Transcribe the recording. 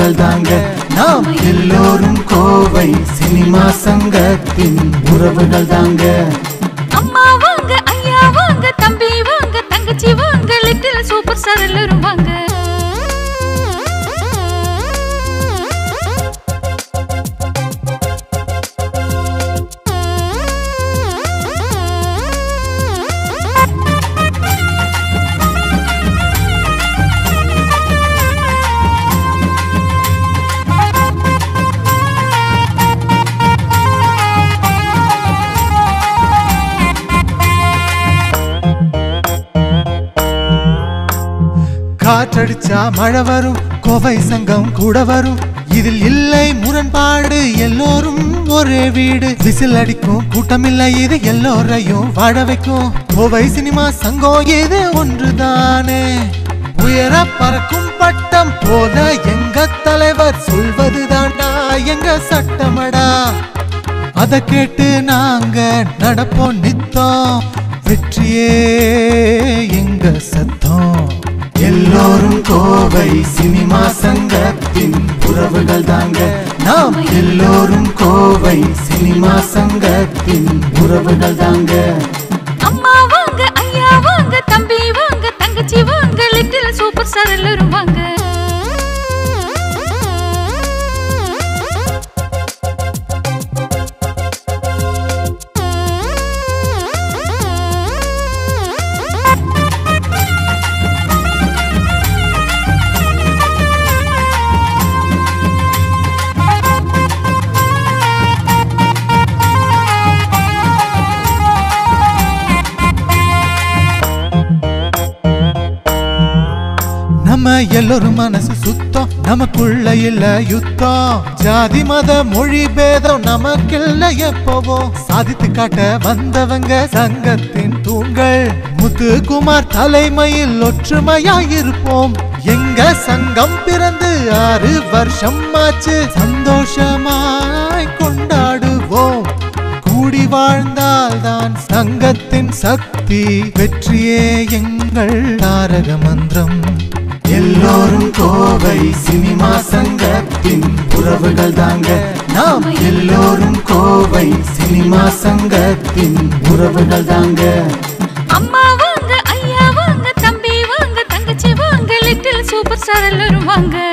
உறவுகள் தாங்க நாம் எல்லோரும் கோவை சினிமா சங்கத்தின் உறவுகள் தாங்க அம்மா வாங்க ஐயா வாங்க தம்பி வாங்க தங்கச்சி வாங்க லிட்டில் சூப்பர் ஸ்டார் எல்லாரும் வாங்க காற்றடிச்சா மழை வரும் கோவை சங்கம் கூட வரும் இதில் இல்லை முரண்பாடு எல்லோரும் ஒரே வீடு விசில் அடிக்கும் கூட்டமில்லை இது எல்லோரையும் வாழ வைக்கும் கோவை சினிமா சங்கம் இது ஒன்றுதானே உயர பறக்கும் பட்டம் போல எங்க தலைவர் சொல்வது தாண்டா எங்க சட்டமடா அத கேட்டு நாங்க நடப்போம் நித்தம் வெற்றியே எங்க சத்தம் எல்லோரும் கோவை சினிமா சங்கத்தின் உறவுகள் தாங்க நாம் எல்லோரும் கோவை சினிமா சங்கத்தின் உறவுகள் தாங்க அம்மா வாங்க ஐயா வாங்க தம்பி வாங்க தங்கச்சி வாங்க லிட்டில் சூப்பர் ஸ்டார் எல்லாரும் வாங்க நம்ம எல்லோரும் மனசு சுத்தம் நமக்குள்ள இல்ல யுத்தம் ஜாதி மத மொழி பேதம் நமக்கில்ல எப்பவோ சாதித்து காட்ட வந்தவங்க சங்கத்தின் தூண்கள் முத்துக்குமார் தலைமையில் ஒற்றுமையாயிருப்போம் எங்க சங்கம் பிறந்து ஆறு வருஷம் ஆச்சு சந்தோஷமாய் கொண்டாடுவோம் கூடி வாழ்ந்தால்தான் சங்கத்தின் சக்தி வெற்றியே எங்கள் தாரக மந்திரம் எல்லோரும் கோவை சினிமா சங்கத்தின் உறவுகள் தாங்க நாம் எல்லோரும் கோவை சினிமா சங்கத்தின் உறவுகள் தாங்க அம்மா வாங்க ஐயா வாங்க தம்பி வாங்க தங்கச்சி வாங்க லிட்டில் சூப்பர் ஸ்டார் எல்லாரும் வாங்க